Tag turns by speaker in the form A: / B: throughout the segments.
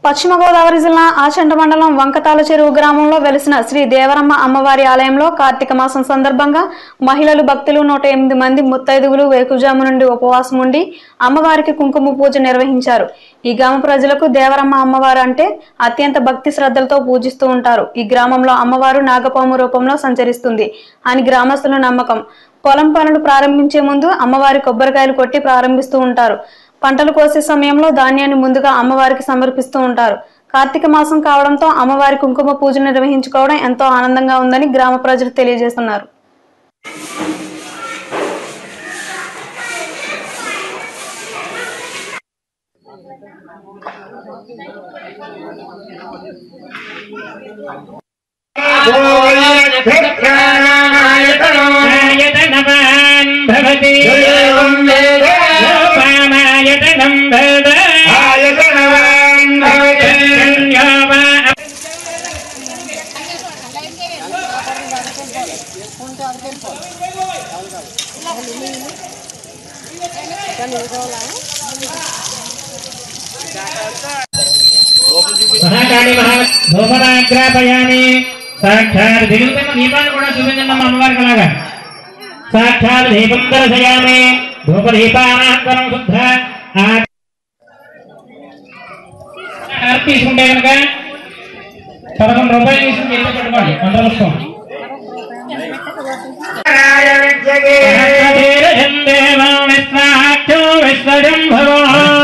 A: పశ్చిమ గోదావరి జిల్లా ఆచంట మండలం వంకతాల చెరువు గ్రామంలో వెలిసిన శ్రీ దేవరమ్మ అమ్మవారి ఆలయంలో కార్తీక మాసం సందర్భంగా మహిళలు భక్తులు నూట ఎనిమిది మంది ముత్తైదువులు వేకుజాము నుండి ఉపవాసం ఉండి అమ్మవారికి కుంకుమ పూజ నిర్వహించారు ఈ గ్రామ ప్రజలకు దేవరమ్మ అమ్మవారు అంటే అత్యంత భక్తి శ్రద్ధలతో పూజిస్తూ ఉంటారు ఈ గ్రామంలో అమ్మవారు నాగపాము రూపంలో సంచరిస్తుంది అని గ్రామస్తుల నమ్మకం పొలం పనులు ప్రారంభించే ముందు అమ్మవారి కొబ్బరికాయలు కొట్టి ప్రారంభిస్తూ ఉంటారు పంటలు కోసే సమయంలో ధాన్యాన్ని ముందుగా అమ్మవారికి సమర్పిస్తూ ఉంటారు కార్తీక మాసం కావడంతో అమ్మవారి కుంకుమ పూజ నిర్వహించుకోవడం ఎంతో ఆనందంగా ఉందని గ్రామ ప్రజలు తెలియజేస్తున్నారు
B: आयतनवान् भवति रूपामायतनं भवति अन्यो वा మహాకాళి మహా ధూపరాగ్రాపయామి సాక్షాత్ దిగుతున్న దీపాన్ని కూడా చూపించండి అమ్మ అమ్మవారికి అలాగా సాక్షాత్ దీపం దర్శయామి ధూపదీపానంతరం శుద్ధ ఆ- హారతి తీసుకుంటే కనుక పదకొండు రూపాయలు తీసుకుని చేతిలో పెట్టుకోండి వంద పుష్పం సహస్రధీరజం దేవం విశ్వాఖ్యో విశ్వజంభవో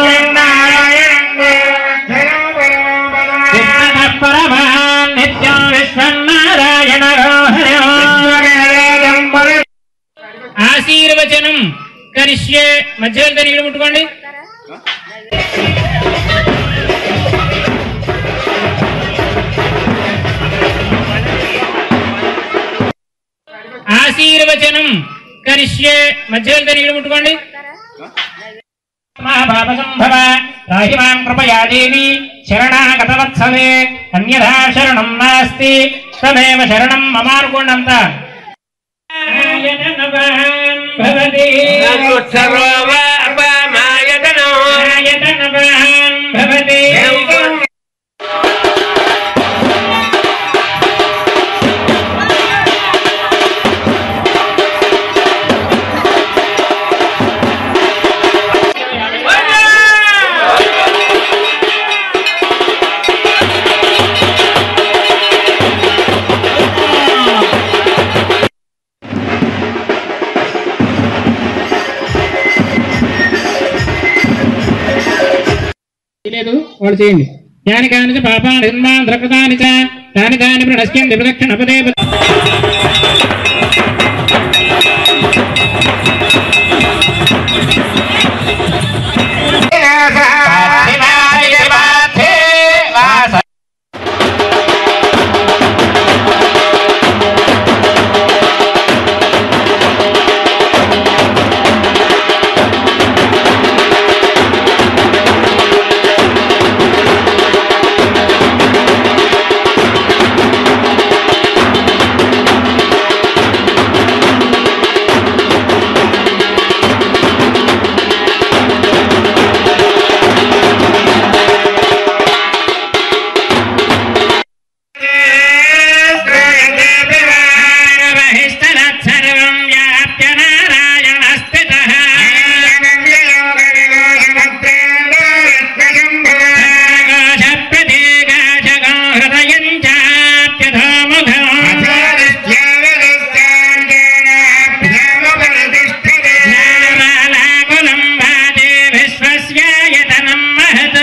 B: విష్ణుః పరమాన్ నిత్యం విశ్వన్నారాయణ ఆశీర్వచనం కరిష్యే మధ్యలో నీళ్ళు ముట్టుకోండి ఆశీర్వచనం కరిష్యే మధ్యలో నీళ్ళు ముట్టుకోండి మహాపాపసంభవ రాహి మాం కృపయా దేవి శరణాగతవత్సలే అన్యథా శరణం నాస్తి తమేవ శరణం మమానుకోండంత భవతి ఆయతనవాన్ భవతి లేదు వాళ్ళు చేయండి యాని కాని పాపాన్ని నిర్మాణ ద్రకృతాని చ తాని తాని ప్రణశ్యంతి ప్రదక్షిణ పదే పదే. సర్వం వ్యాప్య నారాయణ స్థితః ఆకాశప్రదేకాశకం హృదయం చాప్యధోముఖం జ్ఞానమాలాకులం వాదే విశ్వస్యాయతనం మహత్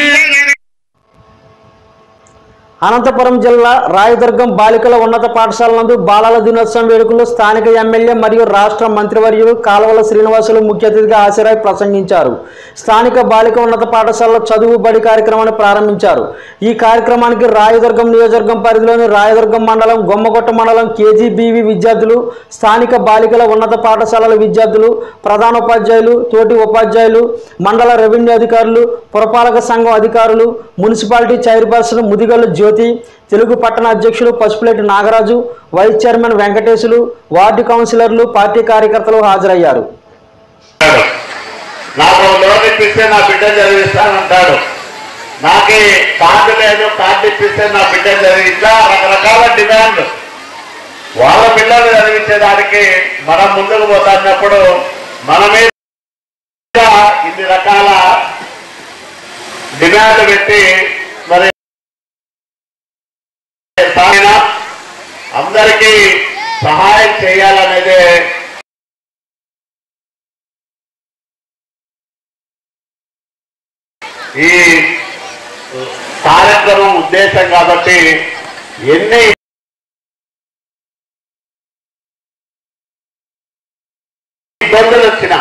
C: అనంతపురం జిల్లా రాయదుర్గం బాలికల ఉన్నత పాఠశాల నందు బాలల దినోత్సవం వేడుకల్లో స్థానిక ఎమ్మెల్యే మరియు రాష్ట్ర మంత్రివర్యులు కాలువల శ్రీనివాసులు ముఖ్య అతిథిగా హాజరై ప్రసంగించారు స్థానిక బాలిక ఉన్నత పాఠశాలలో చదువు బడి కార్యక్రమాన్ని ప్రారంభించారు ఈ కార్యక్రమానికి రాయదుర్గం నియోజకవర్గం పరిధిలోని రాయదుర్గం మండలం గొమ్మగొట్ట మండలం కేజీబీవి విద్యార్థులు స్థానిక బాలికల ఉన్నత పాఠశాలల విద్యార్థులు ప్రధానోపాధ్యాయులు తోటి ఉపాధ్యాయులు మండల రెవెన్యూ అధికారులు పురపాలక సంఘం అధికారులు మున్సిపాలిటీ చైర్పర్సన్ ముదిగల్లు జ్యోతి తెలుగు పట్టణ అధ్యక్షులు Pasupuleti Nagaraju vice chairman Venkateshulu ward కౌన్సిలర్లు పార్టీ కార్యకర్తలు హాజరయ్యారు
D: నాకు లోన్ ఇప్పిస్తే నా బిడ్డ చదివిస్తానంటాడు నాకే కార్డు లేదు కార్డు ఇప్పిస్తే నా బిడ్డలు చదివి ఇట్లా రకరకాల డిమాండ్ వాళ్ళ పిల్లలు చదివించేదానికి మనం ముందుకు పోతున్నప్పుడు మన మీద ఇన్ని రకాల డిమాండ్ పెట్టి మరి సాగిన అందరికీ సహాయం చేయాలనేదే ఈ కార్యక్రమం ఉద్దేశం కాబట్టి ఎన్ని ఇబ్బందులు వచ్చినా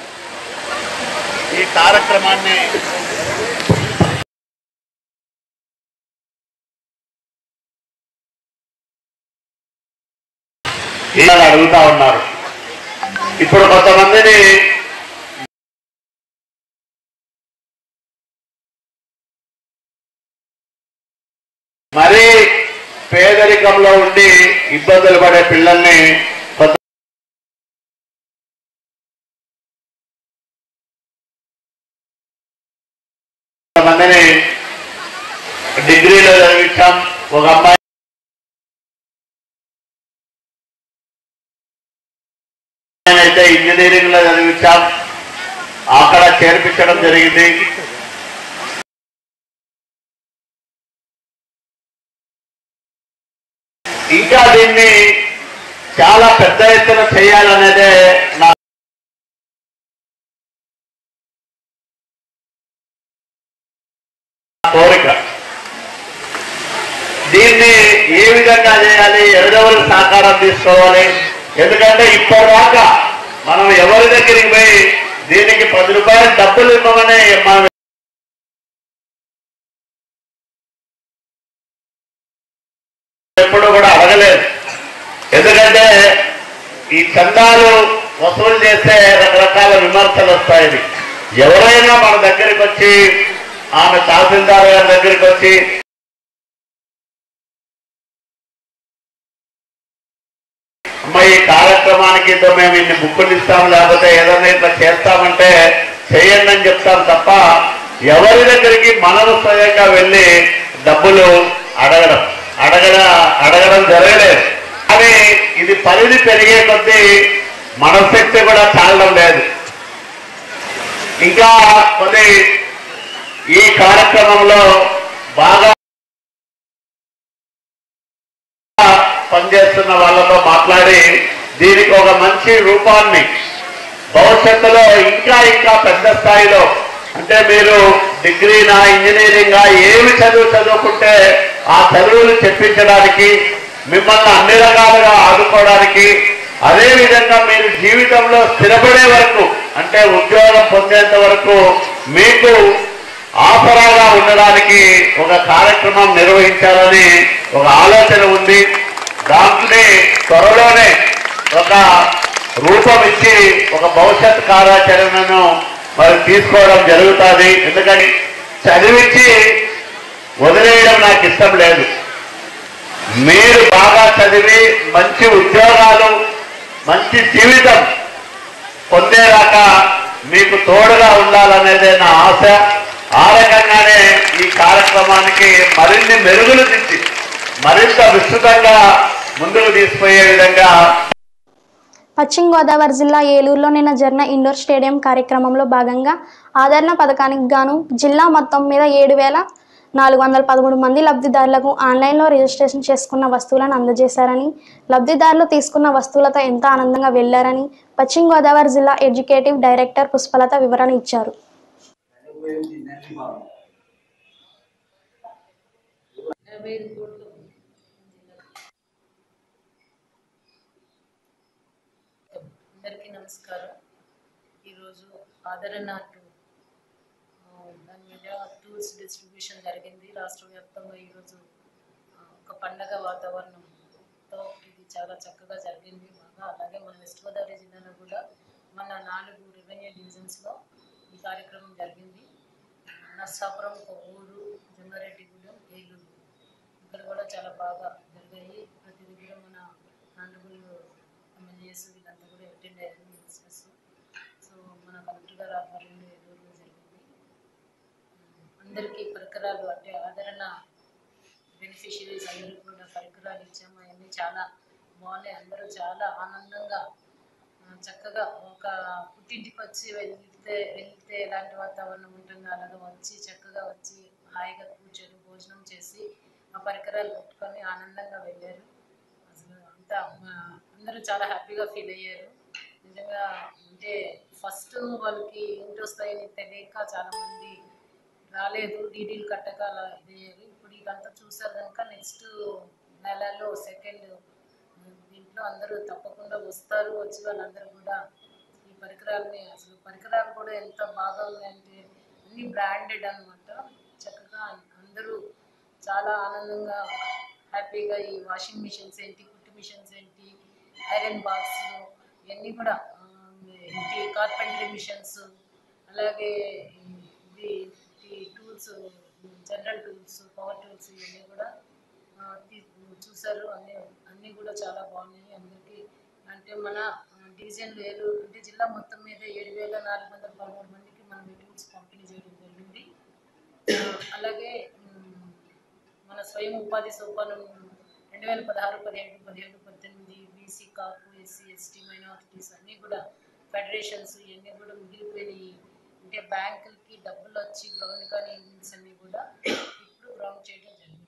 D: ఈ కార్యక్రమాన్ని ఇలా అడుగుతా ఉన్నారు ఇప్పుడు కొంతమందిని మరీ పేదరికంలో ఉండి ఇబ్బందులు పడే పిల్లల్ని కొంత కొంతమందిని డిగ్రీలో చదివించాం ఒక అమ్మాయి అయితే ఇంజనీరింగ్ లో చదివించాం అక్కడ చేర్పించడం జరిగింది ఇంకా దీన్ని చాలా పెద్ద ఎత్తున చేయాలనేదే నా కోరిక దీన్ని ఏ విధంగా చేయాలి ఎవరెవరు సహకారం తీసుకోవాలి ఎందుకంటే ఇప్పటిదాకా మనం ఎవరి దగ్గరికి పోయి దీనికి పది రూపాయలు డబ్బులు ఇవ్వమని మనం ఎప్పుడు కూడా అడగలేదు ఎందుకంటే ఈ చందాలు వసూలు చేస్తే రకరకాల విమర్శలు వస్తాయని ఎవరైనా మన దగ్గరికి వచ్చి ఆమె తహసీల్దార్ గారి దగ్గరికి వచ్చి అమ్మ ఈ కార్యక్రమానికి ఇంత మేము ఇన్ని బుక్కులు ఇస్తాం లేకపోతే ఏదైనా ఇట్లా చేస్తామంటే చేయండి అని చెప్తాం తప్ప ఎవరి దగ్గరికి మనము స్వయంగా వెళ్ళి డబ్బులు అడగడం అడగడ అడగడం జరగలేదు కానీ ఇది పరిధి పెరిగే కొద్దీ మనశక్తి కూడా చాలడం లేదు ఇంకా కొన్ని ఈ కార్యక్రమంలో బాగా పనిచేస్తున్న వాళ్ళతో మాట్లాడి దీనికి ఒక మంచి రూపాన్ని భవిష్యత్తులో ఇంకా ఇంకా పెద్ద స్థాయిలో అంటే మీరు డిగ్రీనా ఇంజనీరింగా ఏమి చదువు చదువుకుంటే ఆ చదువులు చెప్పించడానికి మిమ్మల్ని అన్ని రకాలుగా ఆదుకోవడానికి అదే విధంగా మీరు జీవితంలో స్థిరపడే వరకు అంటే ఉద్యోగం పొందేంత వరకు మీకు ఆసరాగా ఉండడానికి ఒక కార్యక్రమం నిర్వహించాలని ఒక ఆలోచన ఉంది దాంట్ని త్వరలోనే ఒక రూపం ఇచ్చి ఒక భవిష్యత్ కార్యాచరణను మరి తీసుకోవడం జరుగుతుంది ఎందుకని చదివించి వదిలేయడం నాకు ఇష్టం లేదు మీరు బాగా చదివి మంచి ఉద్యోగాలు మంచి జీవితం పొందేదాకా మీకు తోడుగా ఉండాలనేదే నా ఆశ ఆ రకంగానే ఈ కార్యక్రమానికి మరిన్ని మెరుగులు తెచ్చి మరింత విస్తృతంగా ముందుకు తీసుకుపోయే విధంగా
E: పశ్చిమ గోదావరి జిల్లా ఏలూరులో నిన్న జరిగిన ఇండోర్ స్టేడియం కార్యక్రమంలో భాగంగా ఆదరణ పథకానికి గాను జిల్లా మొత్తం మీద ఏడు వేల నాలుగు వందల పదమూడు మంది లబ్ధిదారులకు ఆన్లైన్లో రిజిస్ట్రేషన్ చేసుకున్న వస్తువులను అందజేశారని లబ్ధిదారులు తీసుకున్న వస్తువులతో ఎంతో ఆనందంగా వెళ్లారని పశ్చిమ గోదావరి జిల్లా ఎడ్యుకేటివ్ డైరెక్టర్ పుష్పలత వివరణ ఇచ్చారు
F: అందరికీ నమస్కారం ఈరోజు ఆదరణ టూ ఆ, దాని మీద టూల్స్ డిస్ట్రిబ్యూషన్ జరిగింది రాష్ట్ర వ్యాప్తంగా ఈరోజు ఆ, ఒక పండగ వాతావరణంతో ఇది చాలా చక్కగా జరిగింది బాగా అలాగే మన వెస్ట్ గోదావరి జిల్లాలో కూడా మన నాలుగు రెవెన్యూ డివిజన్స్లో ఈ కార్యక్రమం జరిగింది నర్సాపురం కొవ్వూరు జంగారెడ్డిగూడెం ఏలూరు ఇక్కడ కూడా చాలా బాగా జరిగాయి ప్రతి దగ్గర మన ఆనరబుల్ ఎమ్మెల్యేస్ వీళ్ళంతా కూడా అటెండ్ అయ్యారు మినిస్టర్స్ సో మన కలెక్టర్ గారు ఆధ్వర్యంలో ఏలూరులో జరిగింది అందరికీ పరికరాలు అంటే ఆదరణ బెనిఫిషరీస్ అందరికీ కూడా పరికరాలు ఇచ్చాము అవన్నీ చాలా బాగున్నాయి అందరూ చాలా ఆనందంగా ఆ, చక్కగా ఒక పుట్టింటికి వచ్చి వెళ్తే వెళ్తే ఎలాంటి వాతావరణం ఉంటుందో అలాగా వచ్చి చక్కగా వచ్చి హాయిగా కూర్చొని భోజనం చేసి ఆ పరికరాలు పెట్టుకొని ఆనందంగా వెళ్ళారు అసలు అంతా ఆ, అందరూ చాలా హ్యాపీగా ఫీల్ అయ్యారు నిజంగా అంటే ఫస్ట్ వాళ్ళకి ఏంటి వస్తాయని తెలియక చాలా మంది రాలేదు డీడీలు కట్టక అలా ఇదయ్యారు ఇప్పుడు ఇదంతా చూసారు కనుక నెక్స్ట్ నెలలో సెకండ్ దీంట్లో అందరూ తప్పకుండా వస్తారు వచ్చి వాళ్ళందరూ కూడా ఈ పరికరాలని అసలు పరికరాలు కూడా ఎంత బాగా ఉన్నాయంటే అన్ని బ్రాండెడ్ అన్నమాట చక్కగా అందరూ చాలా ఆనందంగా హ్యాపీగా ఈ వాషింగ్ మిషన్స్ ఏంటి కుట్టు మిషన్స్ ఏంటి ఐరన్ బాక్స్ ఇవన్నీ కూడా ఆ, ఏంటి కార్పెంటరీ మిషన్స్ అలాగే ఇది ఈ tools general tools power tools ఇవన్నీ కూడా ఆ, తీ- చూసారు అన్ని అన్నీ కూడా చాలా బాగున్నాయి అందరికీ అంటే మన డివిజన్ వేలు అంటే జిల్లా మొత్తం మీద ఏడు వేల నాలుగు వందల పదమూడు మందికి మనం ఈ టూల్స్ పంపిణీ చేయడం జరిగింది ఆ, అలాగే ఉమ్, మన స్వయం ఉపాధి సోపానం రెండు వేల పదహారు పదిహేడు పదిహేడు పద్దెనిమిది BC Kapu SC ST minorities అన్నీ కూడా ఫెడరేషన్స్ ఇవన్నీ కూడా మిగిలిపోయినాయి అంటే బ్యాంకులకి డబ్బులు వచ్చి గ్రౌండ్ కానీ ఈవెంట్స్ అన్నీ కూడా ఇప్పుడు గ్రౌండ్ చేయడం జరిగింది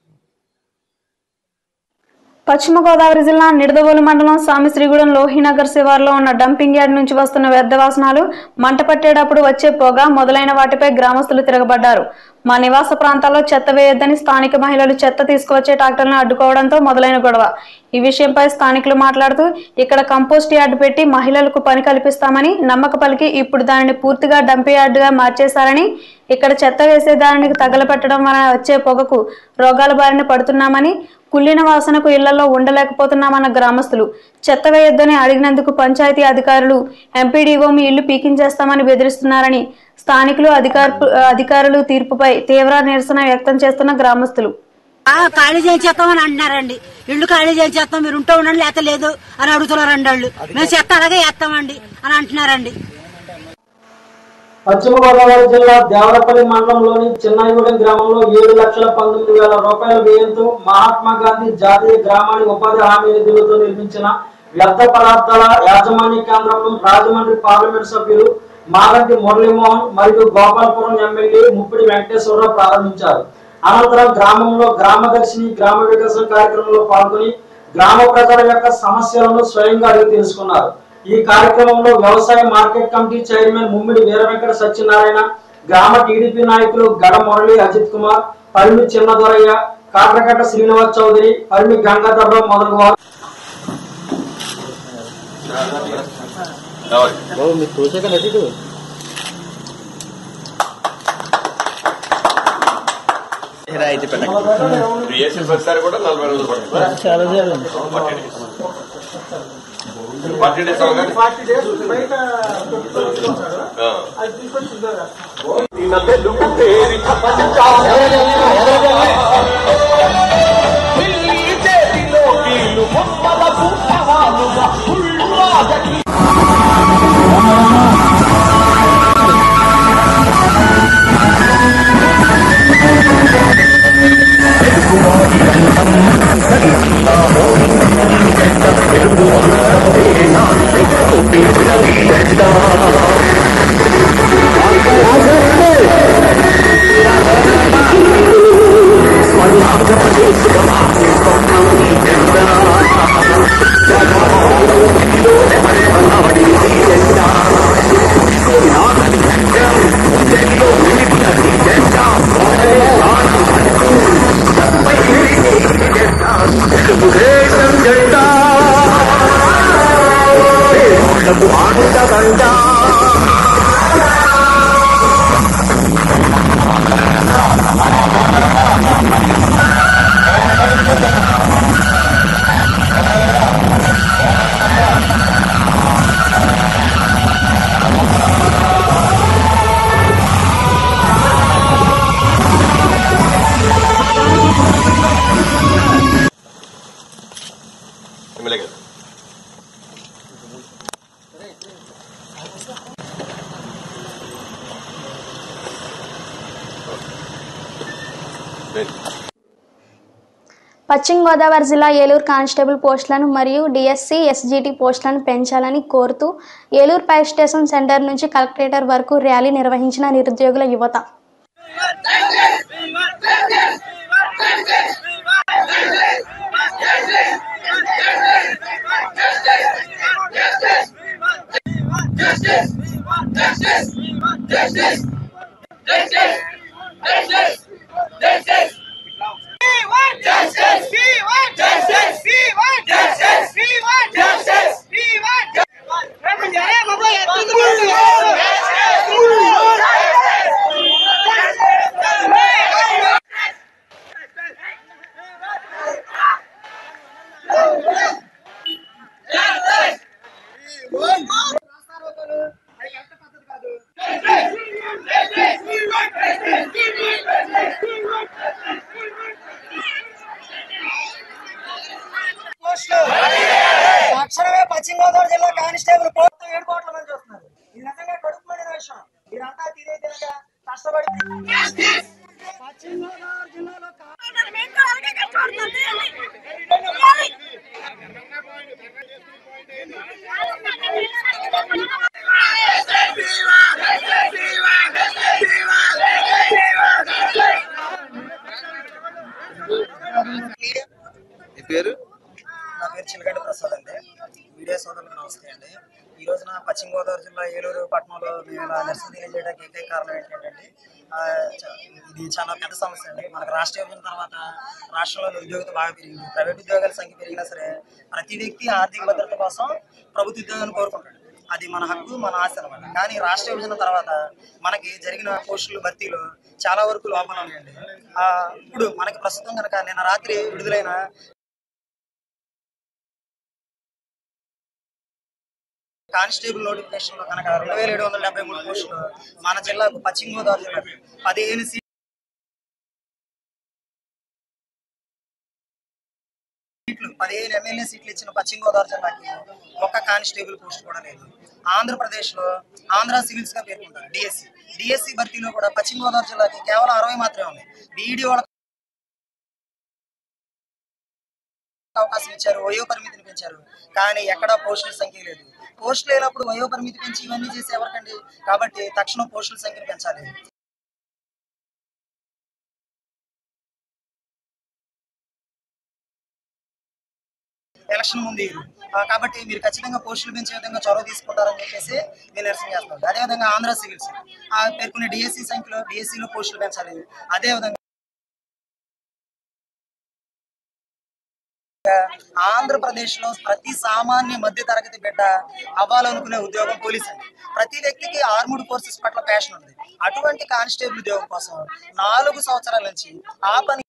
A: పశ్చిమ గోదావరి జిల్లా నిడదవోలు మండలం స్వామిశ్రీగూడెం లోహినగర్ శివార్లో ఉన్న డంపింగ్ యార్డ్ నుంచి వస్తున్న వ్యర్థ వాసనాలు మంట పట్టేటప్పుడు వచ్చే పొగ మొదలైన వాటిపై గ్రామస్తులు తిరగబడ్డారు మా నివాస ప్రాంతాల్లో చెత్త వేయొద్దని స్థానిక మహిళలు చెత్త తీసుకువచ్చే ట్రాక్టర్లను అడ్డుకోవడంతో మొదలైన గొడవ ఈ విషయంపై స్థానికులు మాట్లాడుతూ ఇక్కడ కంపోస్ట్ యార్డు పెట్టి మహిళలకు పని కల్పిస్తామని నమ్మక పలికి ఇప్పుడు దానిని పూర్తిగా డంప్ యార్డుగా మార్చేశారని ఇక్కడ చెత్త వేసే దానికి తగలపెట్టడం వలన వచ్చే పొగకు రోగాల బారిన పడుతున్నామని కుళ్ళిన వాసనకు ఇళ్లలో ఉండలేకపోతున్నామన్న గ్రామస్తులు చెత్త వేయొద్దని అడిగినందుకు పంచాయతీ అధికారులు ఎంపీడీఓ మీ ఇల్లు పీకించేస్తామని బెదిరిస్తున్నారని స్థానికులు అధికారు అధికారులు తీర్పుపై తీవ్ర నిరసన వ్యక్తం చేస్తున్న గ్రామస్తులు
G: ఆ, ఖాళీ చేయించేస్తామని అంటున్నారండి ఇల్లు ఖాళీ చేయించేస్తాం మీరు ఉంటూ ఉండండి లేకపోతే లేదు అని అడుగుతున్నారండి వాళ్ళు మేము చెత్త అలాగే వేస్తామండి అని అంటున్నారండి
C: పశ్చిమ గోదావరి జిల్లా దేవరపల్లి మండలంలోని చిన్నాయిగూడెం గ్రామంలో ఏడు లక్షల పంతొమ్మిది వేల రూపాయల వ్యయంతో మహాత్మా గాంధీ జాతీయ గ్రామాన్ని ఉపాధి హామీ నిధులతో నిర్మించిన వ్యర్థ పదార్థాల యాజమాన్య కేంద్రంను రాజమండ్రి పార్లమెంట్ సభ్యులు మాగంటి మురళీమోహన్ మరియు గోపాలపురం ఎమ్మెల్యే ముప్పిడి వెంకటేశ్వరరావు ప్రారంభించారు అనంతరం గ్రామంలో గ్రామదర్శిని గ్రామ వికాసం కార్యక్రమంలో పాల్గొని గ్రామ ప్రజల యొక్క సమస్యలను స్వయంగా అడిగి తెలుసుకున్నారు ఈ కార్యక్రమంలో వ్యవసాయ market committee chairman Mummidi Veera Venkata Satyanarayana గ్రామ టీడీపీ నాయకులు గడ మురళి అజిత్ కుమార్ పరిమి చిన్నదొరయ్య కాట్రకట్ట శ్రీనివాస్ చౌదరి పరిమి గంగాధర్రావు మొదలగు వారు
H: వేసిన ప్రతిసారి కూడా నలభై రోజులు పడుతుంది ఫార్టీ డేస్ అవగానే ఆ. ఎమ్మెల్యే గారు
E: పశ్చిమ గోదావరి జిల్లా ఏలూరు కానిస్టేబుల్ పోస్టులను మరియు డిఎస్సి ఎస్జిటి పోస్టులను పెంచాలని కోరుతూ ఏలూరు ఫైర్ స్టేషన్ సెంటర్ నుంచి కలెక్టరేటర్ వరకు ర్యాలీ నిర్వహించిన నిరుద్యోగుల యువత
I: తక్షణమే పశ్చిమ గోదావరి జిల్లా కానిస్టేబుల్ పోస్ట్ ఏడు కోట్ల మంది వస్తున్నారు ఇది నిజంగా కడుపు మండిన విషయం మీరంతా తినేదిగా కష్టపడి పశ్చిమ గోదావరి జిల్లాలో
H: ఈ పేరు
I: నా పేరు చిలకండ ప్రసాద్ అండి మీడియా సోదరులకు నమస్తే అండి ఈ రోజున పశ్చిమ గోదావరి జిల్లా ఏలూరు పట్టణంలో మేము ఇలా నిరసన తెలియజేయడానికి ఏకైక కారణం ఏంటంటే ఆ, చ- ఇది చాలా పెద్ద సమస్య అండి మనకు రాష్ట్ర విభజన తర్వాత రాష్ట్రంలో నిరుద్యోగిత బాగా పెరిగింది ప్రైవేట్ ఉద్యోగాల సంఖ్య పెరిగినా సరే ప్రతి వ్యక్తి ఆర్థిక భద్రత కోసం ప్రభుత్వ ఉద్యోగాన్ని కోరుకుంటాడు అది మన హక్కు మన ఆశ అనమాట కానీ రాష్ట్ర విభజన తర్వాత మనకి జరిగిన పోస్టులు భర్తీలు చాలా వరకు లోపాలు ఉన్నాయండి ఆ, ఇప్పుడు మనకి ప్రస్తుతం కనుక నిన్న రాత్రి విడుదలైన కానిస్టేబుల్ నోటిఫికేషన్ లో కనుక రెండు వేల ఏడు వందల డెబ్బై మూడు పోస్టులు మన జిల్లాకు పశ్చిమ గోదావరి జిల్లాకు పదిహేను సీట్లు పదిహేను ఎమ్మెల్యే సీట్లు ఇచ్చిన పశ్చిమ గోదావరి జిల్లాకి ఒక్క కానిస్టేబుల్ పోస్ట్ కూడా లేదు ఆంధ్రప్రదేశ్ లో ఆంధ్ర సివిల్స్ గా పేర్కొంటారు డిఎస్సి డిఎస్సి భర్తీలో కూడా పశ్చిమ గోదావరి జిల్లాకి కేవలం అరవై మాత్రమే ఉన్నాయి బీఈడి వాళ్ళకి అవకాశం ఇచ్చారు వయో పరిమితిని పెంచారు కానీ ఎక్కడా పోస్టుల సంఖ్య లేదు పోస్టులు లేనప్పుడు వయో పరిమితి పెంచి ఇవన్నీ చేసి ఎవరికండి కాబట్టి తక్షణం పోస్టుల సంఖ్యను పెంచాలి ఎలక్షన్ ఉంది ఆ, కాబట్టి మీరు ఖచ్చితంగా పోస్టులు పెంచే విధంగా చొరవ తీసుకుంటారని చెప్పేసి మేము నిరసన చేస్తున్నాం అదేవిధంగా ఆంధ్ర సివిల్స్ ఆ పేర్కొనే డిఎస్సి సంఖ్యలో డిఎస్సిలో పోస్టులు పెంచాలి అదేవిధంగా ఆంధ్రప్రదేశ్ లో ప్రతి సామాన్య మధ్య తరగతి బిడ్డ అవ్వాలనుకునే ఉద్యోగం పోలీస్ అండి ప్రతి వ్యక్తికి ఆర్ముడ్ ఫోర్సెస్ పట్ల ప్యాషన్ ఉంది అటువంటి కానిస్టేబుల్ ఉద్యోగం కోసం నాలుగు సంవత్సరాల నుంచి ఆ పని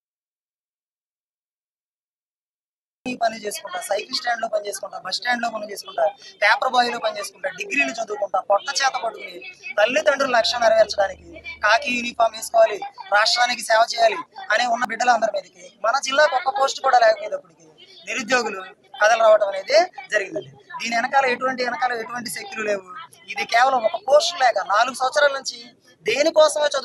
I: ఈ పని చేసుకుంటా సైకిల్ స్టాండ్ లో పని చేసుకుంటా బస్ స్టాండ్ లో పని చేసుకుంటా పేపర్ బాయ్ లో పని చేసుకుంటా డిగ్రీలు చదువుకుంటా పొట్ట చేత పట్టుకుని తల్లిదండ్రుల లక్ష్యం నెరవేర్చడానికి కాకి యూనిఫామ్ వేసుకోవాలి రాష్ట్రానికి సేవ చేయాలి అనే ఉన్న బిడ్డలందరి మీదకి మన జిల్లాకు ఒక్క పోస్ట్ కూడా లేకపోయేటప్పటికి నిరుద్యోగులు కథలు రావడం అనేది జరిగిందండి దీని వెనకాల ఎటువంటి వెనకాల ఎటువంటి శక్తులు లేవు ఇది కేవలం ఒక పోస్ట్ లేక నాలుగు సంవత్సరాల నుంచి దేనికోసమే చదువు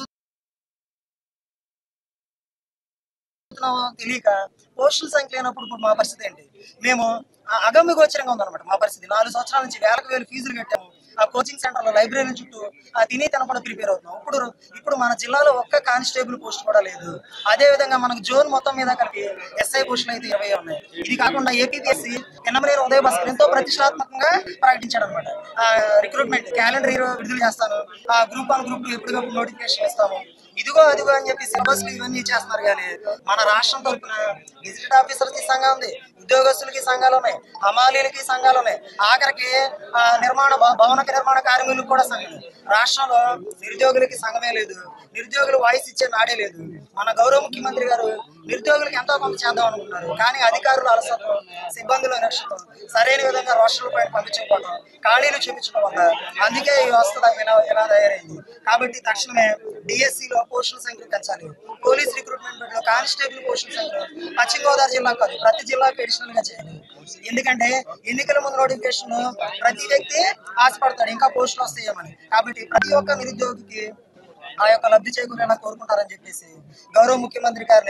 I: చదువుతున్నామో తెలియక పోస్టుల సంఖ్య లేనప్పుడు ఇప్పుడు మా పరిస్థితి ఏంటి మేము ఆ అగమ్య గోచరంగా ఉందన్నమాట మా పరిస్థితి నాలుగు సంవత్సరాల నుంచి వేలకు వేలు ఫీజులు కట్టాము ఆ కోచింగ్ సెంటర్లో లైబ్రరీ చుట్టూ ఆ తిని తినకుండా ప్రిపేర్ అవుతున్నాం ఇప్పుడు ఇప్పుడు మన జిల్లాలో ఒక్క కానిస్టేబుల్ పోస్ట్ కూడా లేదు అదే విధంగా మనకు జోన్ మొత్తం మీద కలిపి ఎస్ఐ పోస్టులు అయితే ఇరవై ఉన్నాయి ఇది కాకుండా ఏపీఎస్సి ఎన్నమనేని ఉదయ భాస్కర్ ఎంతో ప్రతిష్టాత్మకంగా ప్రకటించాడు అనమాట రిక్రూట్మెంట్ క్యాలెండర్ విడుదల చేస్తాను ఆ గ్రూప్ వన్ గ్రూప్ టూ ఎప్పటికప్పుడు నోటిఫికేషన్ ఇస్తాము ఇదిగో అదిగో అని చెప్పి సిలబస్ ఇవన్నీ చేస్తున్నారు కానీ మన రాష్ట్రం తరపున గెజిటెడ్ ఆఫీసర్స్ కి సంఘం ఉంది ఉద్యోగస్తులకి సంఘాలు ఉన్నాయి హమాలీలకి సంఘాలు ఉన్నాయి ఆఖరికి ఆ, నిర్మాణ భ- భవన నిర్మాణ కార్మికులకు కూడా సంఘం ఉంది. రాష్ట్రంలో నిరుద్యోగులకి సంఘమే లేదు నిరుద్యోగులు వాయిస్ ఇచ్చే నాడే లేదు మన గౌరవ ముఖ్యమంత్రి గారు నిరుద్యోగులకు ఎంతో కొంత చేద్దాం అనుకుంటున్నారు కానీ అధికారులు అలసత్వం సిబ్బందుల నిర్లక్ష్యం సరైన విధంగా రోస్టర్ పైన పంపించకపోవడం ఖాళీలు చూపించడం వల్ల అందుకే ఈ వ్యవస్థ ఇలా ఇలా తయారైంది కాబట్టి తక్షణమే డిఎస్సి లో పోస్టుల సంఖ్య పెంచాలి పోలీస్ రిక్రూట్మెంట్ బోర్డులో కానిస్టేబుల్ పోస్టుల సంఖ్య పశ్చిమ గోదావరి జిల్లా కాదు ప్రతి జిల్లాకు అడిషనల్ గా చేయాలి ఎందుకంటే ఎన్నికల ముందు నోటిఫికేషన్ ప్రతి వ్యక్తి ఆశపడతాడు ఇంకా పోస్టులు వస్తాయేమని కాబట్టి ప్రతి ఒక్క నిరుద్యోగికి ఆ యొక్క లబ్ధి చేకూరేలా కోరుకుంటారని చెప్పేసి గౌరవ ముఖ్యమంత్రి గారిని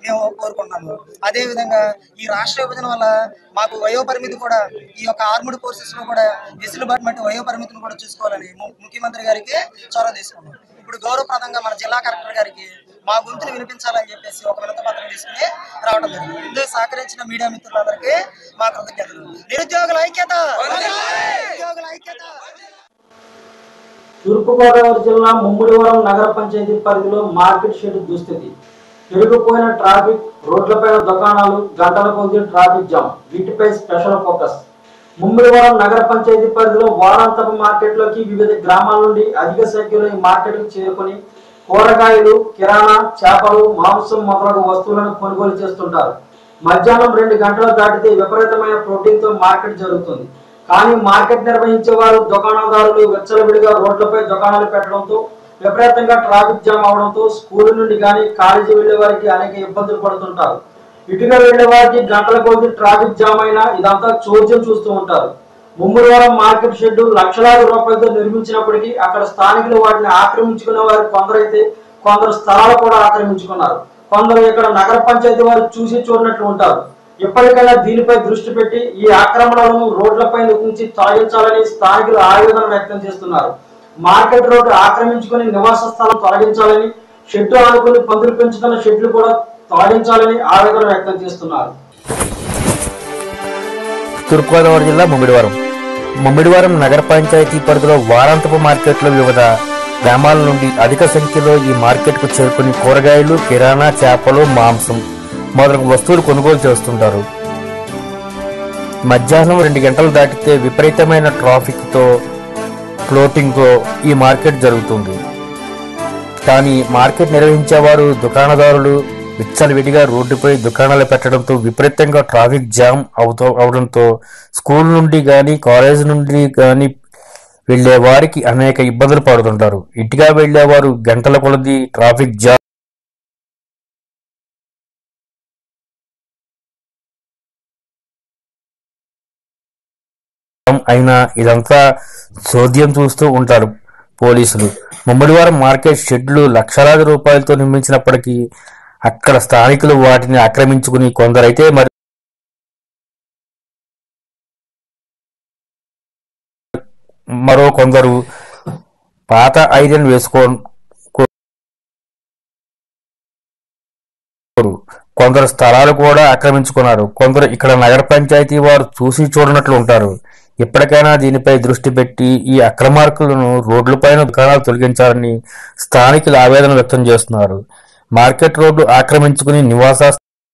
I: మేము కోరుకుంటున్నాము అదే విధంగా ఈ రాష్ట్ర విభజన వల్ల మాకు వయో పరిమితి కూడా ఈ యొక్క ఆర్ముడ్ ఫోర్సెస్ లో కూడా వెసులుబాటు బట్టి వయో పరిమితిని కూడా చూసుకోవాలని ము- ముఖ్యమంత్రి గారికి చొరవ తీసుకున్నాం ఇప్పుడు గౌరవప్రదంగా మన జిల్లా కలెక్టర్ గారికి మా గొంతులు వినిపించాలని చెప్పేసి ఒక వినత పత్రం తీసుకుని రావడం జరిగింది ఇందుకు సహకరించిన మీడియా మిత్రులందరికీ మా కృతజ్ఞతలు నిరుద్యోగుల ఐక్యత నిరుద్యోగుల ఐక్యత
C: తూర్పుగోదావరి జిల్లా ముమ్మిడివరం నగర పంచాయతీ పరిధిలో మార్కెట్ షెడ్ దుస్థితి పెరిగిపోయిన ట్రాఫిక్ రోడ్లపైన దుకాణాలు గంటల కొద్ది ట్రాఫిక్ జామ్ వీటిపై స్పెషల్ ఫోకస్ ముమ్మిడివరం నగర పంచాయతీ పరిధిలో వారాంతపు మార్కెట్లోకి వివిధ గ్రామాల నుండి అధిక సంఖ్యలో ఈ మార్కెట్కు చేరుకొని కూరగాయలు కిరాణా చేపలు మాంసం మొదలగు వస్తువులను కొనుగోలు చేస్తుంటారు మధ్యాహ్నం రెండు గంటలు దాటితే విపరీతమైన ప్రోటీన్తో మార్కెట్ జరుగుతుంది కానీ మార్కెట్ నిర్వహించే వారు దుకాణదారులు విచ్చలవిడిగా రోడ్లపై దుకాణాలు పెట్టడంతో విపరీతంగా ట్రాఫిక్ జామ్ అవడంతో స్కూల్ నుండి కానీ కాలేజీ వెళ్లే వారికి అనేక ఇబ్బందులు పడుతుంటారు ఇటుగా వెళ్లే వారికి గంటల కొద్ది ట్రాఫిక్ జామ్ అయినా ఇదంతా చోద్యం చూస్తూ ఉంటారు ముమ్మడివారం మార్కెట్ షెడ్ లక్షలాది రూపాయలతో నిర్మించినప్పటికీ అక్కడ స్థానికులు వాటిని ఆక్రమించుకున్న వారు కొందరైతే కొందరు స్థలాలు కూడా ఆక్రమించుకున్నారు కొందరు ఇక్కడ నగర పంచాయతీ వారు చూసి చూడనట్లు ఉంటారు ఇప్పటికైనా దీనిపై దృష్టి పెట్టి ఈ ఆక్రమణలను రోడ్లపై నుంచి తొలగించాలని స్థానికులు ఆవేదన వ్యక్తం చేస్తున్నారు మార్కెట్ రోడ్డు ఆక్రమించుకుని నివాస స్థలం తొలగించాలని షెడ్డు ఆనుకుని పందులు పెంచుతున్న షెడ్లు కూడా తొలగించాలని ఆవేదన వ్యక్తం చేస్తున్నారు
J: తూర్పుగోదావరి జిల్లా ముమ్మిడివారం ముమ్మిడివారం నగర పంచాయతీ పరిధిలో వారాంతపు మార్కెట్లో వివిధ గ్రామాల నుండి అధిక సంఖ్యలో ఈ మార్కెట్కు చేరుకుని కూరగాయలు కిరాణా చేపలు మాంసం మొదలగు వస్తువులు కొనుగోలు చేస్తుంటారు మధ్యాహ్నం రెండు గంటలు దాటితే విపరీతమైన ట్రాఫిక్తో ఫ్లోటింగ్తో ఈ మార్కెట్ జరుగుతుంది కానీ మార్కెట్ నిర్వహించేవారు దుకాణదారులు విచ్చలవిడిగా రోడ్డుపై దుకాణాలు పెట్టడంతో విపరీతంగా ట్రాఫిక్ జామ్ అవుతూ అవడంతో స్కూల్ నుండి కానీ కాలేజ్ నుండి కానీ వెళ్లే వారికి అనేక ఇబ్బందులు పడుతుంటారు ఇటుగా వెళ్లేవారు గంటల కొలది ట్రాఫిక్ జామ్ అయినా ఇదంతా చోద్యం చూస్తూ ఉంటారు పోలీసులు ముమ్మడివారం మార్కెట్ షెడ్లు లక్షలాది రూపాయలతో నిర్మించినప్పటికీ అక్కడ స్థానికులు వాటిని ఆక్రమించుకుని కొందరైతే మరి మరో కొందరు పాత ఐరన్ వేసుకో కొందరు స్థలాలు కూడా ఆక్రమించుకున్నారు కొందరు ఇక్కడ నగర పంచాయతీ వారు చూసి చూడనట్లు ఉంటారు ఇప్పటికైనా దీనిపై దృష్టి పెట్టి ఈ అక్రమార్కులను రోడ్లపైన దుకాణాలు తొలగించాలని స్థానికులు ఆవేదన వ్యక్తం చేస్తున్నారు మార్కెట్ రోడ్డు ఆక్రమించుకుని నివాస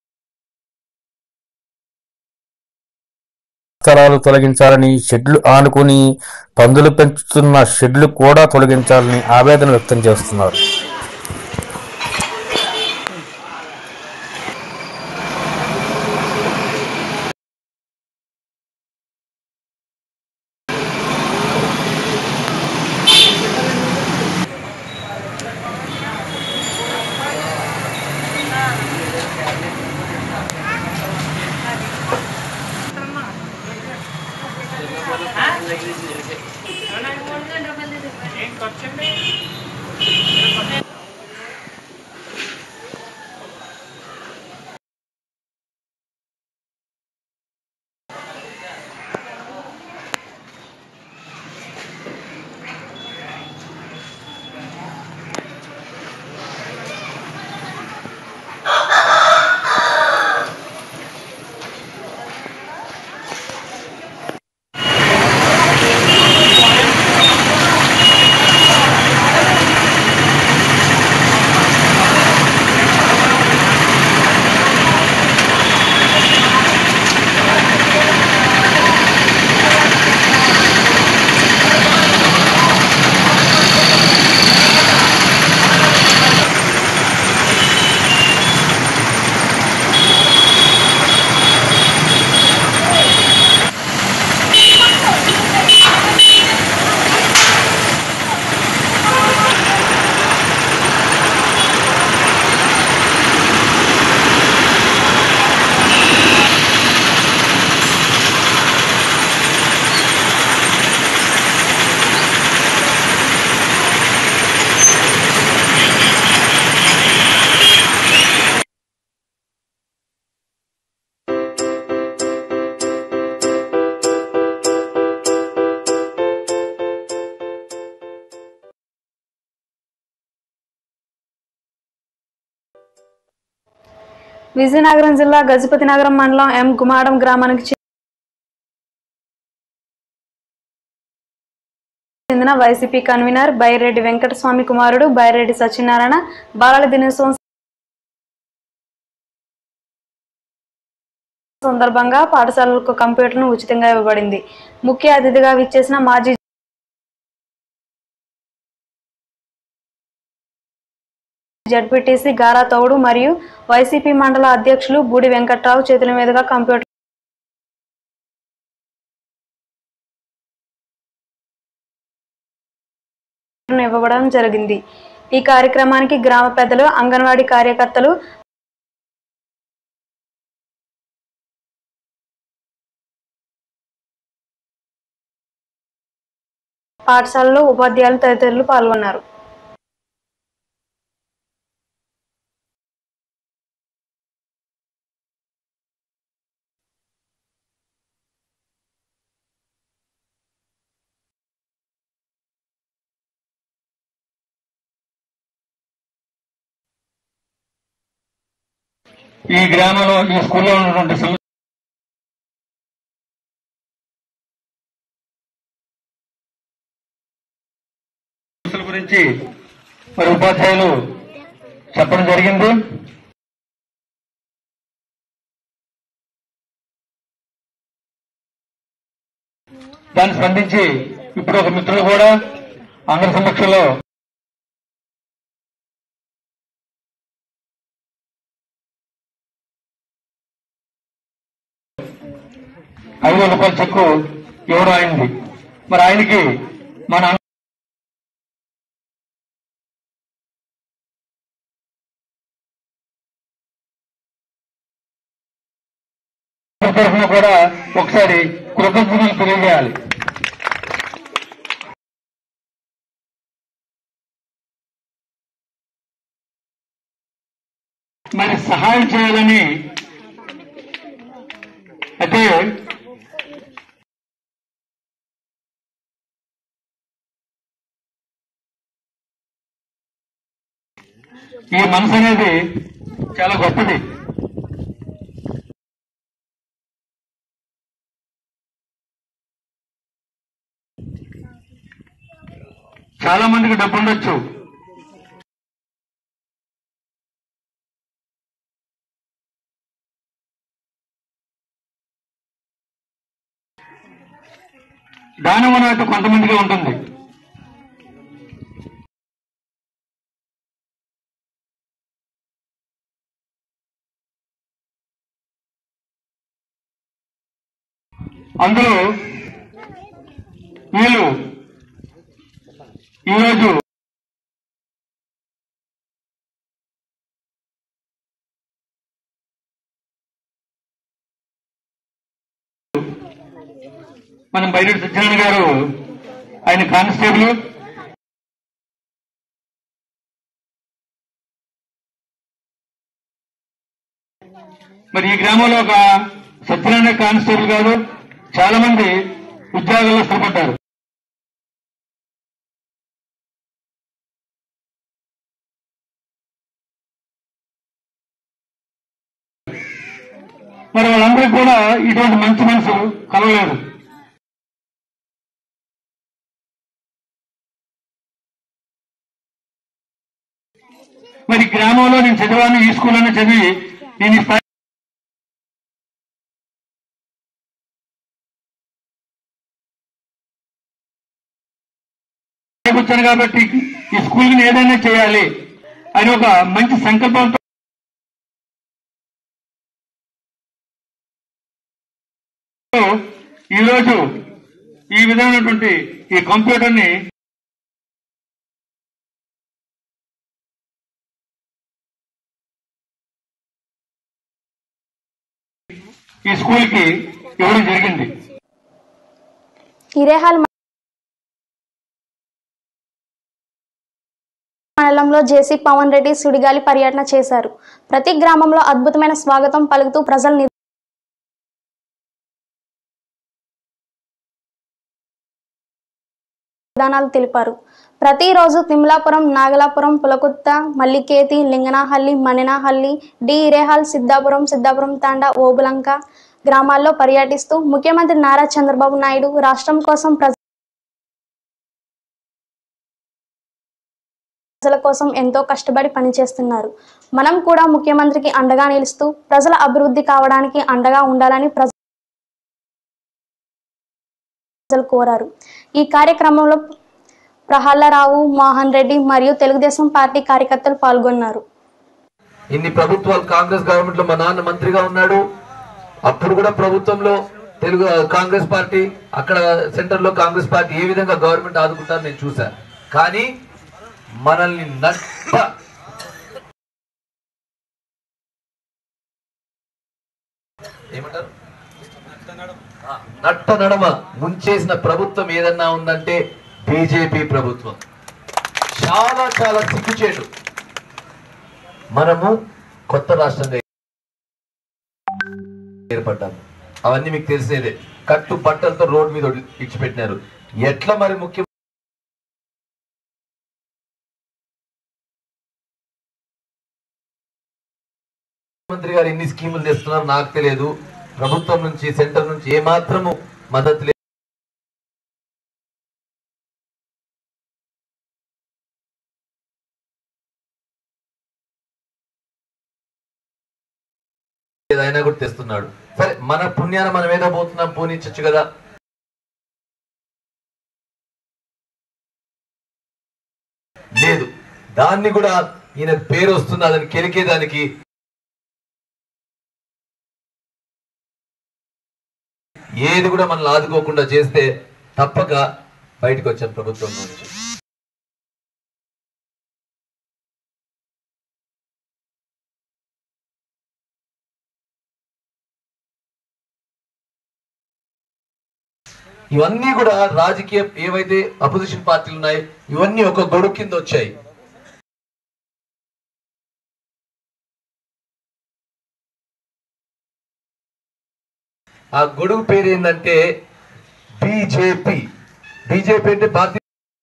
J: స్థలాలు తొలగించాలని షెడ్లు ఆనుకుని పందులు పెంచుతున్న షెడ్లు కూడా తొలగించాలని ఆవేదన వ్యక్తం చేస్తున్నారు
A: విజయనగరం జిల్లా గజపతి నగరం మండలం ఎం గుమాడం గ్రామానికి చెందిన వైసీపీ కన్వీనర్ బైరెడ్డి వెంకటస్వామి కుమారుడు బైరెడ్డి సత్యనారాయణ బాలల దినోత్సవం సందర్భంగా పాఠశాలలకు కంప్యూటర్ను ఉచితంగా ఇవ్వబడింది ముఖ్య అతిథిగా విచ్చేసిన మాజీ జడ్పీటీసీ గారా తౌడు మరియు వైసీపీ మండల అధ్యక్షులు బూడి వెంకట్రావు చేతుల మీదుగా కంప్యూటర్ ఇవ్వబడడం జరిగింది ఈ కార్యక్రమానికి గ్రామ పెద్దలు అంగన్వాడీ కార్యకర్తలు పాఠశాలలో ఉపాధ్యాయులు తదితరులు పాల్గొన్నారు
K: ఈ గ్రామంలో ఈ స్కూల్లో ఉన్నటువంటి సమస్య సమస్యల గురించి మరి ఉపాధ్యాయులు చెప్పడం జరిగింది దాన్ని స్పందించి ఇప్పుడు ఒక మిత్రులు కూడా అందరి సమక్షంలో ఐదు వేల రూపాయల చెక్కు ఎవరు అయింది మరి ఆయనకి మన తరఫున కూడా ఒకసారి కృతజ్ఞతలు తెలియజేయాలి మరి సహాయం చేయాలని అయితే ఈ మనసు అనేది చాలా గొప్పది చాలా మందికి డబ్బు ఉండొచ్చు దానం అనేది కొంతమందికి ఉంటుంది అందులో వీళ్ళు ఈరోజు మనం బయట సత్యనారాయణ గారు ఆయన కానిస్టేబుల్ మరి ఈ గ్రామంలో ఒక సత్యనారాయణ కానిస్టేబుల్ గారు చాలా మంది ఉద్యోగాల్లో స్థిరపడ్డారు మరి వాళ్ళందరికీ కూడా ఇటువంటి మంచి మనసు కలవలేదు మరి గ్రామంలో నేను చదివాను ఈ స్కూల్లోనే చదివి నేను ఈ స్థాయి స్థాయికి వచ్చాను కాబట్టి ఈ స్కూల్ని ఏదైనా చేయాలి అని ఒక మంచి సంకల్పంతో ఈరోజు ఈ విధమైనటువంటి ఈ కంప్యూటర్ని ఈ స్కూల్కి ఇవ్వడం జరిగింది
E: ఇరేహాల్ మండలంలో జేసీ పవన్ రెడ్డి సుడిగాలి పర్యటన చేశారు ప్రతి గ్రామంలో అద్భుతమైన స్వాగతం పలుకుతూ ప్రజల ని- విధానాలు తెలిపారు ప్రతిరోజు తిమ్లాపురం నాగలాపురం పులకుత్త మల్లికేతి లింగనహల్లి మణినాహల్లి డి ఇరేహాల్ సిద్ధాపురం సిద్ధాపురం తాండా ఓబులంక గ్రామాల్లో పర్యటిస్తూ ముఖ్యమంత్రి నారా చంద్రబాబు నాయుడు రాష్ట్రం కోసం ప్రజ ప్రజల కోసం ఎంతో కష్టపడి పనిచేస్తున్నారు మనం కూడా ముఖ్యమంత్రికి అండగా నిలుస్తూ ప్రజల అభివృద్ధి కావడానికి అండగా ఉండాలని ప్రజలు కోరారు ఈ కార్యక్రమంలో ప్రహ్లాదరావు మోహన్ రెడ్డి మరియు తెలుగుదేశం పార్టీ కార్యకర్తలు పాల్గొన్నారు
L: ఇన్ని ప్రభుత్వాలు కాంగ్రెస్ గవర్నమెంట్ లో మా నాన్న మంత్రిగా ఉన్నాడు అప్పుడు కూడా ప్రభుత్వంలో తెలుగు కాంగ్రెస్ పార్టీ అక్కడ సెంటర్ లో కాంగ్రెస్ పార్టీ ఏ విధంగా గవర్నమెంట్ ఆదుకుంటారో నేను చూశాను కానీ మనల్ని నట్ట ఏమంటారు ఆ, నట్ట నడమ ముంచేసిన ప్రభుత్వం ఏదన్నా ఉందంటే బీజేపీ ప్రభుత్వం చాలా చాలా సిగ్గుచేటు మనము కొత్త రాష్ట్రంగా ఏర్పడ్డాము అవన్నీ మీకు తెలిసేదే కట్టు బట్టలతో రోడ్ మీద ఇచ్చిపెట్టినారు ఎట్లా మరి ముఖ్య ముఖ్యమంత్రి గారు ఎన్ని స్కీములు తెస్తున్నారో నాకు తెలియదు ప్రభుత్వం నుంచి సెంటర్ నుంచి ఏ మాత్రము మద్దతు లేదు అయినా కూడా తెస్తున్నాడు సరే మన పుణ్యాన మనం ఏదో పోతున్నాం పోనిచ్చచ్చు కదా లేదు దాన్ని కూడా ఈయన పేరు వస్తుంది అదని కెలికేదానికి ఏది కూడా మనల్ని ఆదుకోకుండా చేస్తే తప్పక బయటకు వచ్చాం ప్రభుత్వం నుంచి ఇవన్నీ కూడా రాజకీయ ఏవైతే అపోజిషన్ పార్టీలు ఉన్నాయి ఇవన్నీ ఒక గొడుగు కింద వచ్చాయి ఆ గొడుగు పేరు ఏంటంటే బీజేపీ బీజేపీ అంటే భారతీయ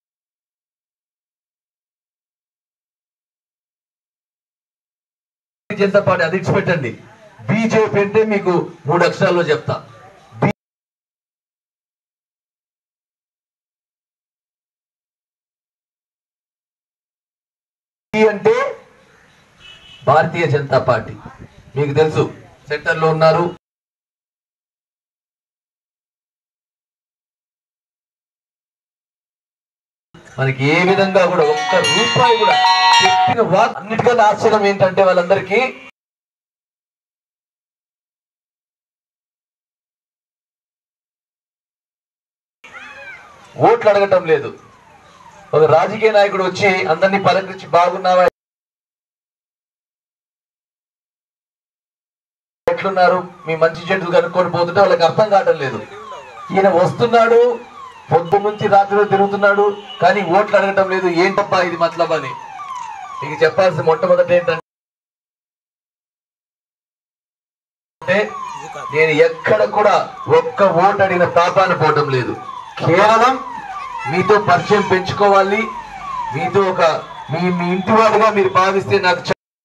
L: జనతా పార్టీ అది ఇచ్చిపెట్టండి బీజేపీ అంటే మీకు మూడు అక్షరాల్లో చెప్తా బి అంటే భారతీయ జనతా పార్టీ మీకు తెలుసు సెంటర్ లో ఉన్నారు మనకి ఏ విధంగా కూడా ఒక్క రూపాయి కూడా చెప్పిన వా అన్నిటికన్నా ఆశ్చర్యం ఏంటంటే వాళ్ళందరికీ ఓట్లు అడగటం లేదు ఒక రాజకీయ నాయకుడు వచ్చి అందరినీ పలకరించి బాగున్నావా ఎట్లున్నారు మీ మంచి చెడు కనుక్కొని పోతుంటే వాళ్ళకి అర్థం కావటం లేదు ఈయన వస్తున్నాడు పొద్దు నుంచి రాత్రి వరకు తిరుగుతున్నాడు కానీ ఓట్లు అడగటం లేదు ఏంటబ్బా ఇది మతలబ్ అని మీకు చెప్పాల్సిన మొట్టమొదటి ఏంటంటే నేను ఎక్కడ కూడా ఒక్క ఓటు అడిగిన పాపాన పోవటం లేదు కేవలం మీతో పరిచయం పెంచుకోవాలి మీతో ఒక మీ మీ ఇంటి వాడుగా మీరు భావిస్తే నాకు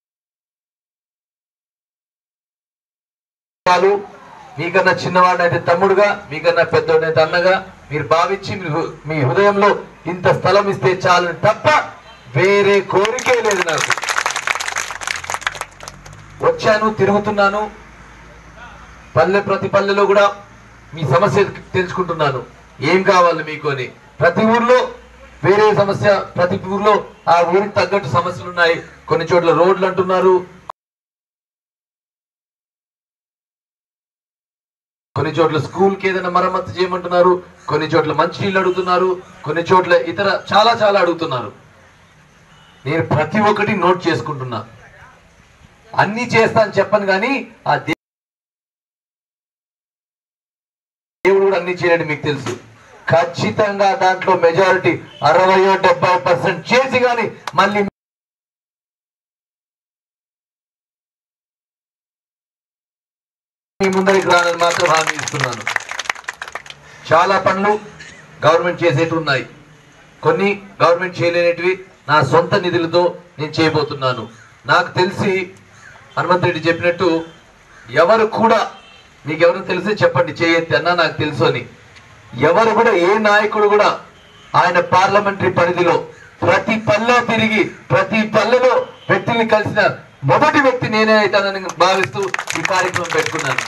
L: చాలు మీకన్నా చిన్నవాడైతే తమ్ముడుగా మీకన్నా పెద్దోడైతే అన్నగా మీరు భావించి మీరు మీ హృదయంలో ఇంత స్థలం ఇస్తే చాలని తప్ప వేరే కోరికే లేదు నాకు వచ్చాను తిరుగుతున్నాను పల్లె ప్రతి పల్లెలో కూడా మీ సమస్య తెలుసుకుంటున్నాను ఏం కావాలి మీకు అని ప్రతి ఊర్లో వేరే సమస్య ప్రతి ఊర్లో ఆ ఊరికి తగ్గట్టు సమస్యలు ఉన్నాయి కొన్ని చోట్ల రోడ్లు అంటున్నారు కొన్ని చోట్ల స్కూల్ కి ఏదైనా మరమ్మతు చేయమంటున్నారు కొన్ని చోట్ల మంచినీళ్ళు అడుగుతున్నారు కొన్ని చోట్ల ఇతర చాలా చాలా అడుగుతున్నారు నేను ప్రతి ఒక్కటి నోట్ చేసుకుంటున్నా అన్ని చేస్తాను చెప్పను కానీ ఆ దే- దేవుడు కూడా అన్ని చేయలేడు మీకు తెలుసు ఖచ్చితంగా దాంట్లో మెజారిటీ అరవయో డెబ్బై పర్సెంట్ చేసి కానీ మళ్ళీ మీ ముందరికి రానని మాత్రం హామీ ఇస్తున్నాను చాలా పనులు గవర్నమెంట్ చేసేటి ఉన్నాయి కొన్ని గవర్నమెంట్ చేయలేనిటివి నా సొంత నిధులతో నేను చేయబోతున్నాను నాకు తెలిసి హనుమంత్ రెడ్డి చెప్పినట్టు ఎవరు కూడా మీకు ఎవరు తెలిసి చెప్పండి చేయొద్దు అన్నా నాకు తెలుసు అని ఎవరు కూడా ఏ నాయకుడు కూడా ఆయన పార్లమెంటరీ పరిధిలో ప్రతి పల్లె తిరిగి ప్రతి పల్లెలో వ్యక్తిని కలిసిన మొదటి వ్యక్తి నేనే అవుతానని భావిస్తూ ఈ కార్యక్రమం పెట్టుకున్నాను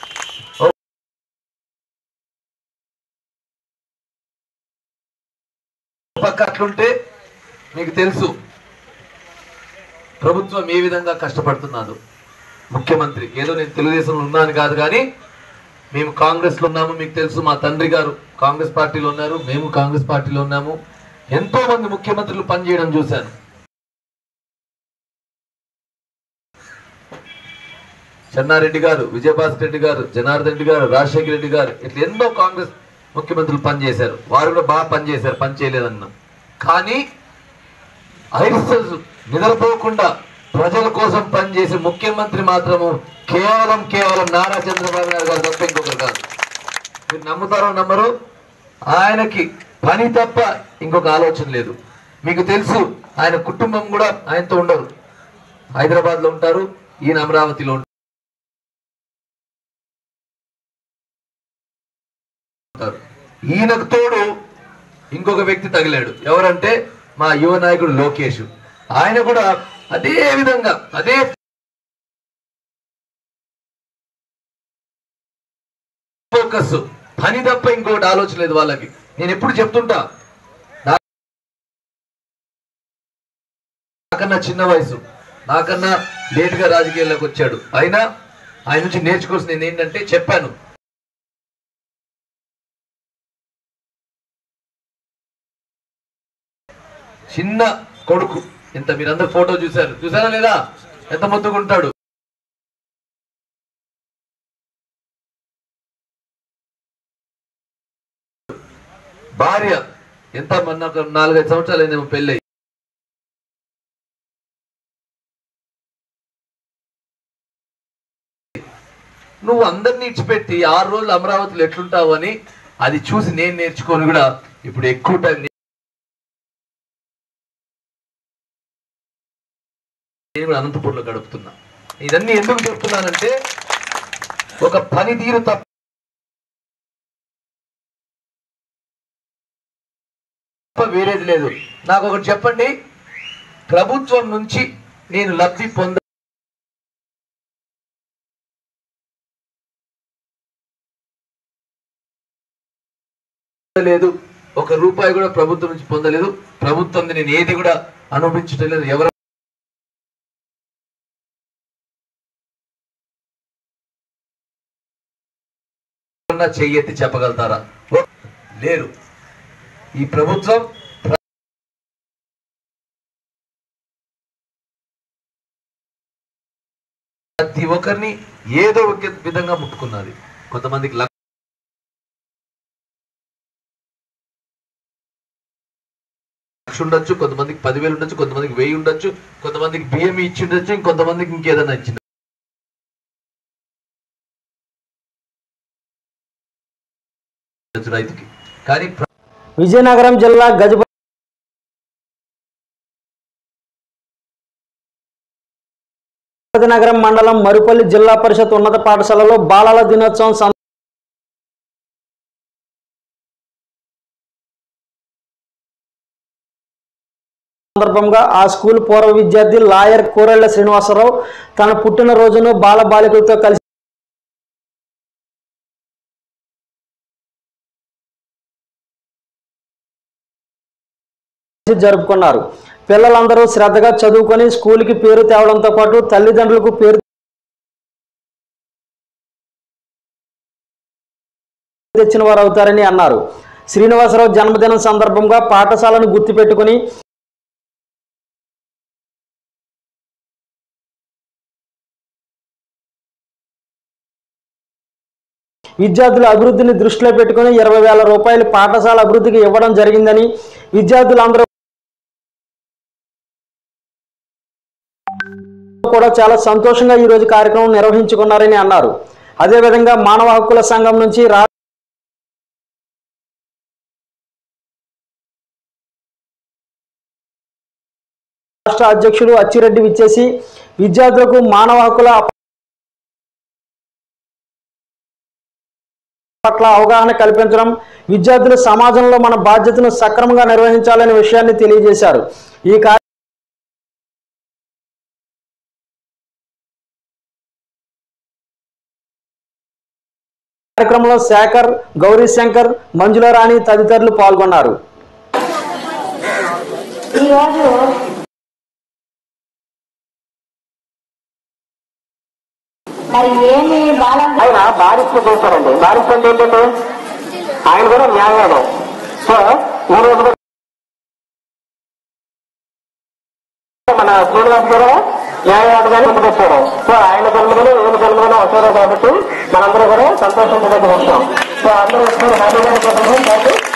L: పక్క అట్లుంటే మీకు తెలుసు ప్రభుత్వం ఏ విధంగా కష్టపడుతున్నదో ముఖ్యమంత్రి ఏదో నేను తెలుగుదేశంలో ఉన్నాను కాదు కానీ మేము కాంగ్రెస్ లో ఉన్నాము మీకు తెలుసు మా తండ్రి గారు కాంగ్రెస్ పార్టీలో ఉన్నారు మేము కాంగ్రెస్ పార్టీలో ఉన్నాము ఎంతో మంది ముఖ్యమంత్రులు పనిచేయడం చూశాను చెన్నారెడ్డి గారు విజయభాస్కర్ రెడ్డి గారు జనార్దన్ రెడ్డి గారు రాజశేఖర రెడ్డి గారు ఇట్లా ఎన్నో కాంగ్రెస్ ముఖ్యమంత్రులు పనిచేశారు వారు కూడా బాగా పనిచేశారు పని చేయలేదన్నా కానీ ఐరిసెస్ నిద్రపోకుండా ప్రజల కోసం పనిచేసే ముఖ్యమంత్రి మాత్రము కేవలం కేవలం నారా చంద్రబాబు నాయుడు గారు తప్ప ఇంకొకరు కాదు మీరు నమ్ముతారో నమ్మరు ఆయనకి పని తప్ప ఇంకొక ఆలోచన లేదు మీకు తెలుసు ఆయన కుటుంబం కూడా ఆయనతో ఉండరు హైదరాబాద్ లో ఉంటారు ఈయన అమరావతిలో ఉంటారు ఈయనకు తోడు ఇంకొక వ్యక్తి తగిలాడు ఎవరంటే మా యువ నాయకుడు లోకేష్ ఆయన కూడా అదే విధంగా అదే ఫోకస్ పని తప్ప ఇంకొకటి ఆలోచన లేదు వాళ్ళకి నేను ఎప్పుడు చెప్తుంటా నా- నాకన్నా చిన్న వయసు నాకన్నా లేట్ గా రాజకీయాల్లోకి వచ్చాడు అయినా ఆయన నుంచి నేర్చుకోవాల్సింది నేను ఏంటంటే చెప్పాను చిన్న కొడుకు ఇంత మీరందరూ ఫోటో చూశారు చూసారా లేదా ఎంత ముద్దుకుంటాడు భార్య ఎంత మొన్న ఒక నాలుగైదు సంవత్సరాలు అయిందేమో పెళ్ళై నువ్వు అందరినీ ఇచ్చిపెట్టి ఆరు రోజులు అమరావతిలో ఎట్లుంటావు అని అది చూసి నేను నేర్చుకొని కూడా ఇప్పుడు ఎక్కువ టైం నేను కూడా అనంతపూర్లో గడుపుతున్నా ఇదన్నీ ఎందుకు చెప్తున్నానంటే ఒక పనితీరు తప్ప వేరేది లేదు నాకు ఒకటి చెప్పండి ప్రభుత్వం నుంచి నేను లబ్ధి పొంద లేదు ఒక రూపాయి కూడా ప్రభుత్వం నుంచి పొందలేదు ప్రభుత్వం నేను ఏది కూడా అనుభవించడం లేదు ఎవరు ఎవరన్నా చెయ్యెత్తి చెప్పగలుగుతారా లేరు ఈ ప్రభుత్వం ప్రతి ఒక్కరిని ఏదో ఒక విధంగా ముట్టుకున్నది కొంతమందికి లక్ష లక్ష ఉండొచ్చు కొంతమందికి పదివేలు ఉండొచ్చు కొంతమందికి వెయ్యి ఉండొచ్చు కొంతమందికి బియ్యం ఇచ్చి ఉండొచ్చు ఇంకొంతమందికి ఇంకేదైనా ఇచ్చింది రైతుకి కానీ ప్ర-
C: విజయనగరం జిల్లా గజపతి నగరం మండలం మరుపల్లి జిల్లా పరిషత్ ఉన్నత పాఠశాలలో బాలల దినోత్సవం సం- సందర్భంగా ఆ స్కూల్ పూర్వ విద్యార్థి లాయర్ కూరెళ్ల శ్రీనివాసరావు తన పుట్టినరోజును బాల బాలికలతో కలిసి జరుపుకున్నారు పిల్లలందరూ శ్రద్ధగా చదువుకొని స్కూల్కి పేరు తేవడంతో పాటు తల్లిదండ్రులకు పేరు తెచ్చిన వారు అవుతారని అన్నారు శ్రీనివాసరావు జన్మదినం సందర్భంగా పాఠశాలను గుర్తుపెట్టుకుని విద్యార్థుల అభివృద్ధిని దృష్టిలో పెట్టుకుని ఇరవై వేల రూపాయలు పాఠశాల అభివృద్ధికి ఇవ్వడం జరిగిందని విద్యార్థులందరూ కూడా చాలా సంతోషంగా ఈ రోజు కార్యక్రమం నిర్వహించుకున్నారని అన్నారు అదేవిధంగా మానవ హక్కుల సంఘం నుంచి రా రాష్ట్ర అధ్యక్షుడు అచ్చిరెడ్డి విచ్చేసి విద్యార్థులకు మానవ హక్కుల పట్ల అవగాహన కల్పించడం విద్యార్థులు సమాజంలో మన బాధ్యతను సక్రమంగా నిర్వహించాలనే విషయాన్ని తెలియజేశారు ఈ కార్య కార్యక్రమంలో శేఖర్ గౌరీశంకర్ మంజులారాణి తదితరులు పాల్గొన్నారు
M: ఈరోజు మరి ఏమి బాలం
N: ఆయన బారిస్టర్ చేశారండి బారిస్టర్ అంటే ఏంటంటే ఆయన కూడా న్యాయవాదం సో ఈ రోజు కూడా మన శ్రీనివాస్ గారు న్యాయవాదిగానే ముందుకు వచ్చారు సో ఆయన జన్మదిన ఈయన జన్మదిన వచ్చారు కాబట్టి మనందరూ కూడా సంతోషంగా దగ్గర వచ్చాం సో అందరూ వచ్చారు హ్యాపీ గారి కోసం థ్యాంక్ యూ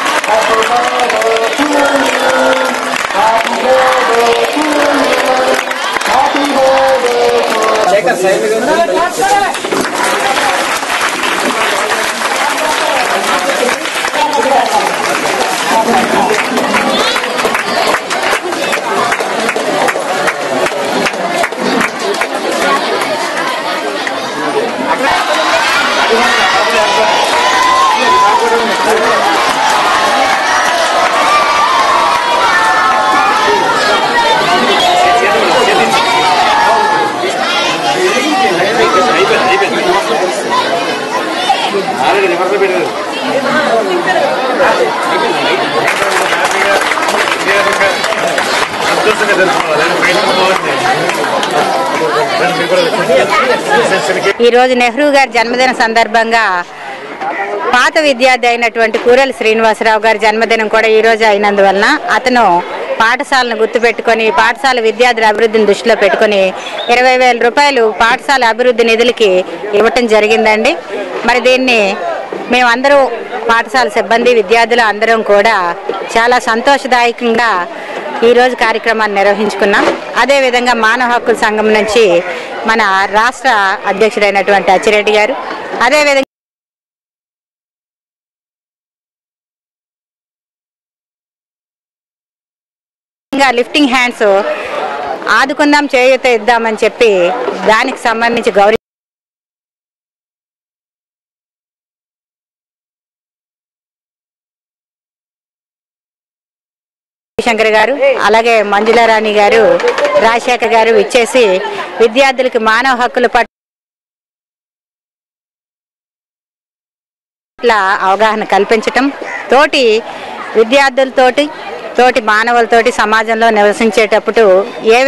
O: ఈ రోజు నెహ్రూ గారి జన్మదిన సందర్భంగా పాత విద్యార్థి అయినటువంటి కూరల శ్రీనివాసరావు గారి జన్మదినం కూడా ఈ రోజు అయినందువలన అతను పాఠశాలను గుర్తుపెట్టుకొని పాఠశాల విద్యార్థుల అభివృద్ధిని దృష్టిలో పెట్టుకొని ఇరవై వేల రూపాయలు పాఠశాల అభివృద్ధి నిధులకి ఇవ్వటం జరిగిందండి మరి దీన్ని మేమందరూ పాఠశాల సిబ్బంది విద్యార్థులు అందరం కూడా చాలా సంతోషదాయకంగా ఈ రోజు కార్యక్రమాన్ని నిర్వహించుకున్నాం అదేవిధంగా మానవ హక్కుల సంఘం నుంచి మన రాష్ట్ర అధ్యక్షుడైనటువంటి అచ్చిరెడ్డి గారు అదేవిధంగా ఇంకా లిఫ్టింగ్ హ్యాండ్స్ ఆదుకుందాం చేయూత ఇద్దామని చెప్పి దానికి సంబంధించి గౌరీ శంకర్ గారు అలాగే మంజులారాణి గారు రాజశేఖర్ గారు ఇచ్చేసి విద్యార్థులకి మానవ హక్కుల పట్ల అవగాహన కల్పించటం తోటి విద్యార్థులతోటి తోటి మానవులతోటి సమాజంలో నివసించేటప్పుడు ఏ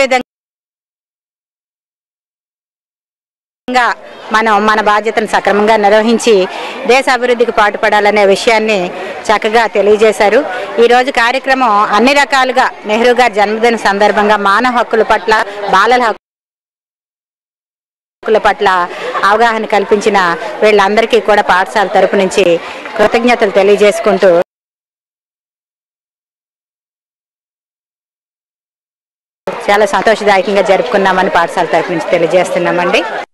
O: విధంగా మనం మన బాధ్యతను సక్రమంగా నిర్వహించి దేశ అభివృద్ధికి పాటుపడాలనే విషయాన్ని చక్కగా తెలియజేశారు ఈరోజు కార్యక్రమం అన్ని రకాలుగా నెహ్రూ గారి జన్మదిన సందర్భంగా మానవ హక్కుల పట్ల బాలల హక్కుల పట్ల అవగాహన కల్పించిన వీళ్ళందరికీ కూడా పాఠశాల తరపు నుంచి కృతజ్ఞతలు తెలియజేసుకుంటూ చాలా సంతోషదాయకంగా జరుపుకున్నామని పాఠశాల తరపు నుంచి తెలియజేస్తున్నామండి